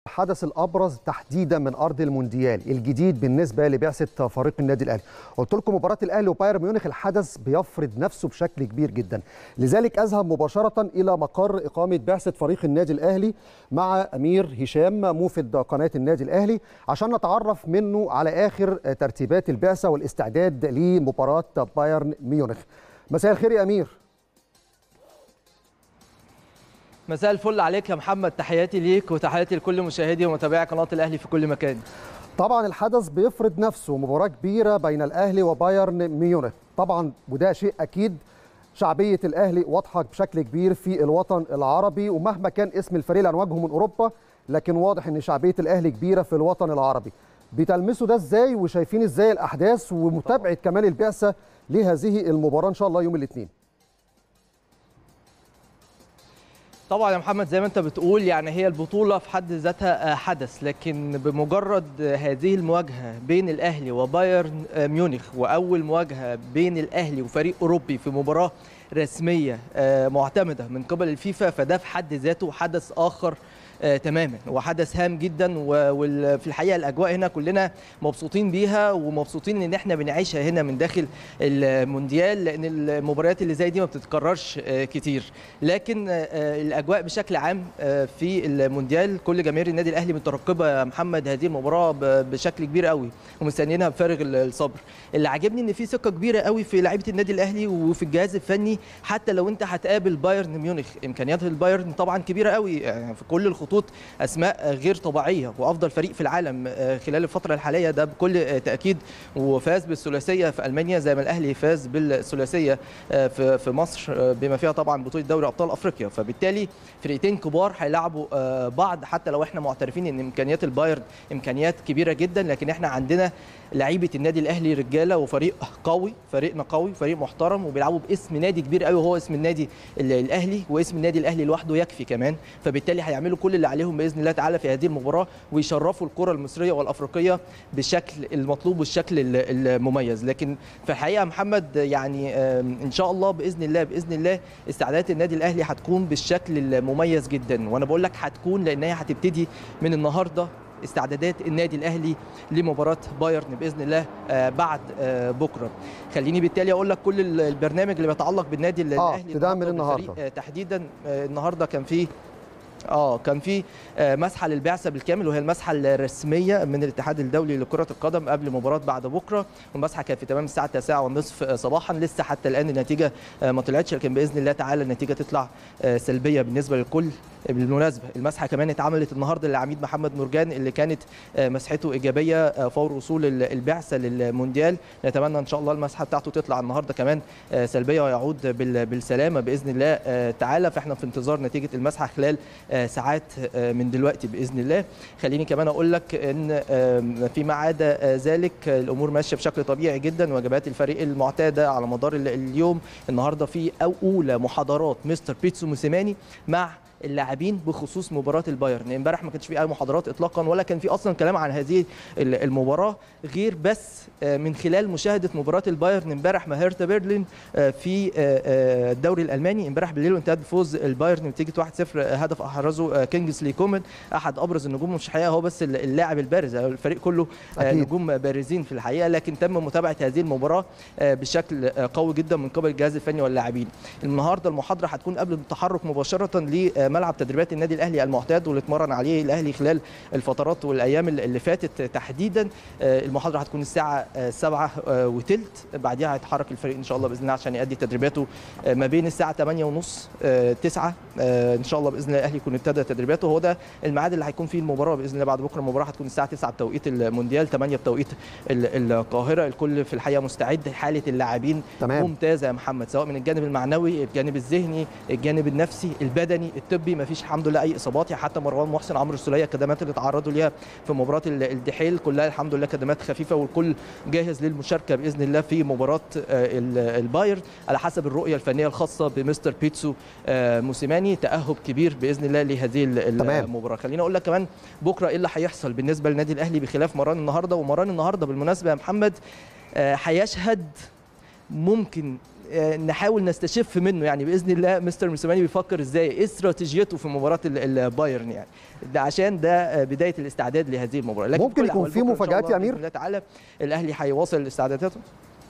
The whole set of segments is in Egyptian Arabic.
الحدث الابرز تحديدا من ارض المونديال الجديد بالنسبه لبعثه فريق النادي الاهلي قلت لكم مباراه الاهلي وبايرن ميونخ الحدث بيفرض نفسه بشكل كبير جدا لذلك اذهب مباشره الى مقر اقامه بعثه فريق النادي الاهلي مع امير هشام موفد قناه النادي الاهلي عشان نتعرف منه على اخر ترتيبات البعثه والاستعداد لمباراه بايرن ميونخ مساء الخير يا امير مساء الفل عليك يا محمد تحياتي ليك وتحياتي لكل مشاهدي ومتابعي قناه الاهلي في كل مكان طبعا الحدث بيفرض نفسه مباراه كبيره بين الاهلي وبايرن ميونخ طبعا وده شيء اكيد شعبيه الاهلي واضحه بشكل كبير في الوطن العربي ومهما كان اسم الفريق اللي هنواجهه من اوروبا لكن واضح ان شعبيه الاهلي كبيره في الوطن العربي بتلمسوا ده ازاي وشايفين ازاي الاحداث ومتابعه كمان البعثه لهذه المباراه ان شاء الله يوم الاثنين طبعا يا محمد زي ما انت بتقول يعني هي البطوله في حد ذاتها حدث لكن بمجرد هذه المواجهه بين الاهلي وبايرن ميونخ واول مواجهه بين الاهلي وفريق اوروبي في مباراه رسميه معتمده من قبل الفيفا فده في حد ذاته حدث اخر آه تماما وحدث هام جدا وفي الحقيقه الاجواء هنا كلنا مبسوطين بيها ومبسوطين ان احنا بنعيشها هنا من داخل المونديال لان المباريات اللي زي دي ما بتتكررش آه كتير لكن آه الاجواء بشكل عام في المونديال كل جماهير النادي الاهلي مترقبه يا محمد هذه المباراه بشكل كبير قوي ومستنيينها بفارغ الصبر اللي عاجبني ان في ثقه كبيره قوي في لعيبه النادي الاهلي وفي الجهاز الفني حتى لو انت هتقابل بايرن ميونخ امكانيات البايرن طبعا كبيره قوي يعني في كل الخطوط خطوط اسماء غير طبيعيه وافضل فريق في العالم خلال الفتره الحاليه ده بكل تاكيد وفاز بالثلاثيه في المانيا زي ما الاهلي فاز بالثلاثيه في في مصر بما فيها طبعا بطوله دوري ابطال افريقيا فبالتالي فرقتين كبار هيلعبوا بعض حتى لو احنا معترفين ان امكانيات البايرن امكانيات كبيره جدا لكن احنا عندنا لعيبه النادي الاهلي رجاله وفريق قوي فريقنا قوي فريق محترم وبيلعبوا باسم نادي كبير قوي وهو اسم النادي الاهلي واسم النادي الاهلي لوحده يكفي كمان فبالتالي هيعملوا كل اللي عليهم باذن الله تعالى في هذه المباراه ويشرفوا الكره المصريه والافريقيه بالشكل المطلوب والشكل المميز لكن في الحقيقه محمد يعني ان شاء الله باذن الله باذن الله استعدادات النادي الاهلي هتكون بالشكل المميز جدا وانا بقول لك هتكون لان هي هتبتدي من النهارده استعدادات النادي الاهلي لمباراه بايرن باذن الله بعد بكره خليني بالتالي اقول لك كل البرنامج اللي بيتعلق بالنادي الاهلي ابتداء من النهارده تحديدا النهارده كان فيه اه كان في مسحه للبعثه بالكامل وهي المسحه الرسميه من الاتحاد الدولي لكره القدم قبل مباراه بعد بكره والمسحه كانت في تمام الساعه 9 والنصف صباحا لسه حتى الان النتيجه ما طلعتش لكن باذن الله تعالى النتيجه تطلع سلبيه بالنسبه للكل بالمناسبه المسحه كمان اتعملت النهارده للعميد محمد مرجان اللي كانت مسحته ايجابيه فور وصول البعثه للمونديال نتمنى ان شاء الله المسحه بتاعته تطلع النهارده كمان سلبيه ويعود بالسلامه باذن الله تعالى فاحنا في انتظار نتيجه المسحه خلال ساعات من دلوقتي باذن الله خليني كمان اقول لك ان فيما عدا ذلك الامور ماشيه بشكل طبيعي جدا وجبات الفريق المعتاده على مدار اليوم النهارده في اولى محاضرات مستر بيتسو موسيماني مع اللاعبين بخصوص مباراه البايرن امبارح ما كانش في اي محاضرات اطلاقا ولا كان في اصلا كلام عن هذه المباراه غير بس من خلال مشاهده مباراه البايرن امبارح مع هيرتا برلين في الدوري الالماني امبارح بالليل وانتهت بفوز البايرن بنتيجه 1-0 هدف احرزه كينجسلي كومن احد ابرز النجوم مش الحقيقه هو بس اللاعب البارز الفريق كله أكيد. نجوم بارزين في الحقيقه لكن تم متابعه هذه المباراه بشكل قوي جدا من قبل الجهاز الفني واللاعبين النهارده المحاضره هتكون قبل التحرك مباشره ل ملعب تدريبات النادي الاهلي المعتاد واللي اتمرن عليه الاهلي خلال الفترات والايام اللي فاتت تحديدا المحاضره هتكون الساعه 7 وثلث بعدها هيتحرك الفريق ان شاء الله باذن الله عشان يؤدي تدريباته ما بين الساعه 8 ونص 9 ان شاء الله باذن الله الاهلي يكون ابتدى تدريباته هو ده الميعاد اللي هيكون فيه المباراه باذن الله بعد بكره المباراه هتكون الساعه 9 بتوقيت المونديال 8 بتوقيت القاهره الكل في الحقيقه مستعد حاله اللاعبين ممتازه يا محمد سواء من الجانب المعنوي الجانب الذهني الجانب النفسي البدني الطبي ما فيش الحمد لله اي اصابات يعني حتى مروان محسن عمرو السوليه الكدمات اللي تعرضوا ليها في مباراه الدحيل كلها الحمد لله كدمات خفيفه والكل جاهز للمشاركه باذن الله في مباراه البايرن على حسب الرؤيه الفنيه الخاصه بمستر بيتسو موسيماني تاهب كبير باذن الله لهذه المباراه خليني اقول لك كمان بكره ايه اللي هيحصل بالنسبه للنادي الاهلي بخلاف مران النهارده ومران النهارده بالمناسبه يا محمد هيشهد ممكن آه، نحاول نستشف منه يعني باذن الله مستر موسيماني بيفكر ازاي ايه استراتيجيته في مباراه ال- البايرن يعني ده عشان ده آه، بدايه الاستعداد لهذه المباراه لكن ممكن بكل يكون الأحوال في بكرة إن شاء مفاجآت الله يا أمير؟ باذن الله تعالى الاهلي هيواصل استعداداته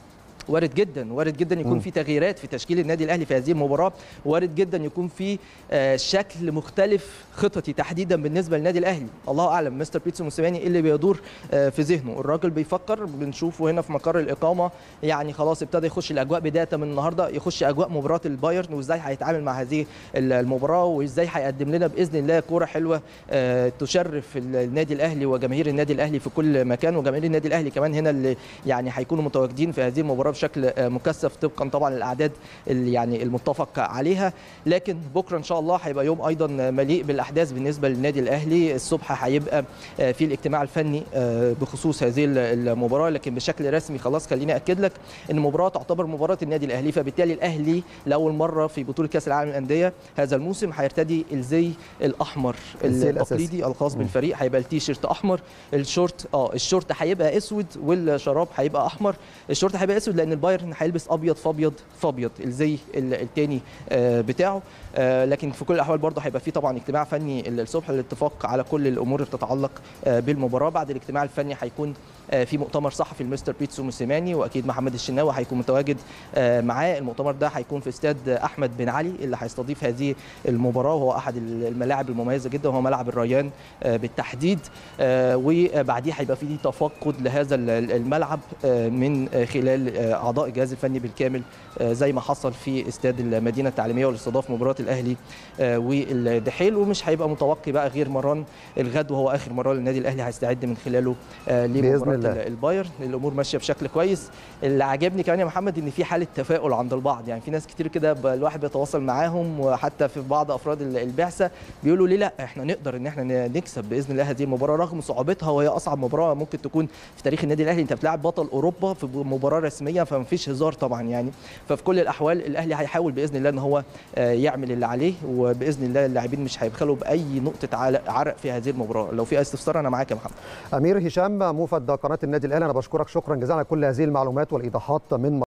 وارد جدا وارد جدا يكون مم. في تغييرات في تشكيل النادي الاهلي في هذه المباراه وارد جدا يكون في آه، شكل مختلف خططي تحديدا بالنسبه للنادي الاهلي الله اعلم مستر بيتسو موسيماني ايه اللي بيدور آه، في ذهنه الراجل بيفكر بنشوفه هنا في مقر الاقامه يعني خلاص ابتدى يخش الاجواء بدايه من النهارده يخش اجواء مباراه البايرن وازاي هيتعامل مع هذه المباراه وازاي هيقدم لنا باذن الله كوره حلوه آه، تشرف النادي الاهلي وجماهير النادي الاهلي في كل مكان وجماهير النادي الاهلي كمان هنا اللي يعني هيكونوا متواجدين في هذه المباراه بشكل آه، مكثف طبقا طبعا الاعداد اللي يعني المتفق عليها لكن بكره ان شاء الله هيبقى يوم ايضا مليء بالاحداث بالنسبه للنادي الاهلي الصبح هيبقى آه، في الاجتماع الفني آه، بخصوص هذه المباراه لكن بشكل رسمي خلاص خليني اكد لك ان المباراه تعتبر مباراه النادي الاهلي فبالتالي الاهلي لاول مره في بطوله كاس العالم للانديه هذا الموسم هيرتدي الزي الاحمر الزي الأساسي. التقليدي الخاص مم. بالفريق هيبقى التيشيرت احمر الشورت اه الشورت هيبقى اسود والشراب هيبقى احمر الشورت هيبقى اسود لان البايرن هيلبس ابيض فابيض فابيض الزي ال- التاني آه، بتاعه آه، لكن في كل الاحوال برضه هيبقى في طبعا اجتماع فني الصبح للاتفاق على كل الامور اللي تتعلق آه، بالمباراه بعد الاجتماع الفني هيكون آه، في مؤتمر صحفي لمستر بيتسو موسيماني واكيد محمد الشناوي هيكون متواجد آه، معاه المؤتمر ده هيكون في استاد احمد بن علي اللي هيستضيف هذه المباراه وهو احد الملاعب المميزه جدا وهو ملعب الريان آه، بالتحديد آه، وبعديه هيبقى في تفقد لهذا ال- ال- الملعب آه، من آه، خلال آه، اعضاء الجهاز الفني بالكامل آه، زي ما حصل في استاد المدينه التعليميه والاستضافه مباراه الاهلي آه، والدحيل ومش هيبقى متوقي بقى غير مران الغد وهو اخر مران للنادي الاهلي هيستعد من خلاله آه، بإذن لمباراه الله. ال- البايرن الامور ماشيه بشكل كويس اللي عجبني كمان يا محمد ان في حاله تفاؤل عند البعض يعني في ناس كتير كده ب- الواحد بيتواصل معاهم وحتى في بعض افراد ال- البعثه بيقولوا ليه لا احنا نقدر ان احنا ن- نكسب باذن الله هذه المباراه رغم صعوبتها وهي اصعب مباراه ممكن تكون في تاريخ النادي الاهلي انت بتلاعب بطل اوروبا في مباراه رسميه فمفيش هزار طبعا يعني ففي كل الاحوال الاهلي هيحاول باذن الله ان هو آه، يعمل اللي عليه وباذن الله اللاعبين مش هيبخلوا باي نقطه عل- عرق في هذه المباراه لو في اي استفسار انا معاك يا محمد امير هشام موفد قناه النادي الاهلي انا بشكرك شكرا جزيلا على كل هذه المعلومات والايضاحات من